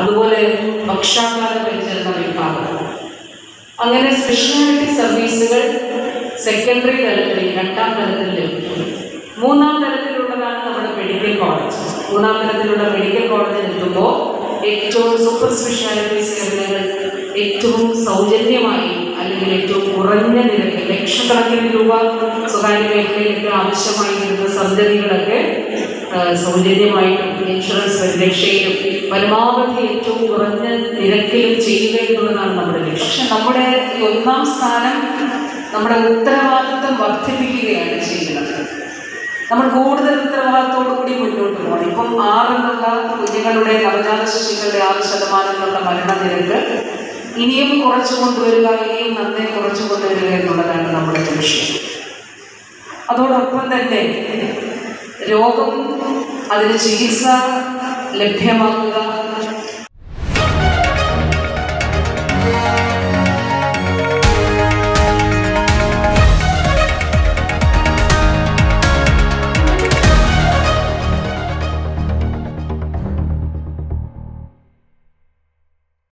അതുപോലെ ഭക്ഷാകാല പരിചരണ വിഭാഗം അങ്ങനെ സ്പെഷ്യാലിറ്റി സർവീസുകൾ സെക്കൻഡറി തലത്തിൽ രണ്ടാം തലത്തിൽ ലഭിക്കും മൂന്നാം തലത്തിലുള്ളതാണ് നമ്മുടെ മെഡിക്കൽ കോളേജ് മൂന്നാം തലത്തിലുള്ള മെഡിക്കൽ കോളേജിൽ എത്തുമ്പോൾ ഏറ്റവും സൂപ്പർ സ്പെഷ്യാലിറ്റി സേവനങ്ങൾ ഏറ്റവും സൗജന്യമായി അല്ലെങ്കിൽ ഏറ്റവും കുറഞ്ഞ നിരക്ക് ലക്ഷക്കണക്കിന് രൂപ സ്വകാര്യ മേഖലയിലൊക്കെ ആവശ്യമായി വരുന്ന സർജറികളൊക്കെ ആ, സൗജന്യമായിട്ടും ഇൻഷുറൻസ് പരിരക്ഷയിലും പരമാവധി ഏറ്റവും കുറഞ്ഞ നിരക്കിലും ചെയ്യുക എന്നുള്ളതാണ് നമ്മുടെ ലക്ഷ്യം പക്ഷെ നമ്മുടെ ഈ ഒന്നാം സ്ഥാനം നമ്മുടെ ഉത്തരവാദിത്വം വർദ്ധിപ്പിക്കുകയാണ് ചെയ്യുന്നത് നമ്മൾ കൂടുതൽ ഉത്തരവാദിത്തോടു കൂടി മുന്നോട്ട് പോകണം ഇപ്പം ആറെന്നുള്ള കുഞ്ഞുങ്ങളുടെ നവജാത ശിശുക്കളുടെ ആറ് ശതമാനം എന്നുള്ള മരണനിരക്ക് ഇനിയും കുറച്ചു കൊണ്ടുവരിക ഇനിയും നന്നേ കുറച്ചു കൊണ്ടുവരിക എന്നുള്ളതാണ് നമ്മുടെ ലക്ഷ്യം അതോടൊപ്പം തന്നെ രോഗം അതിന് ചികിത്സ ലഭ്യമാക്കുക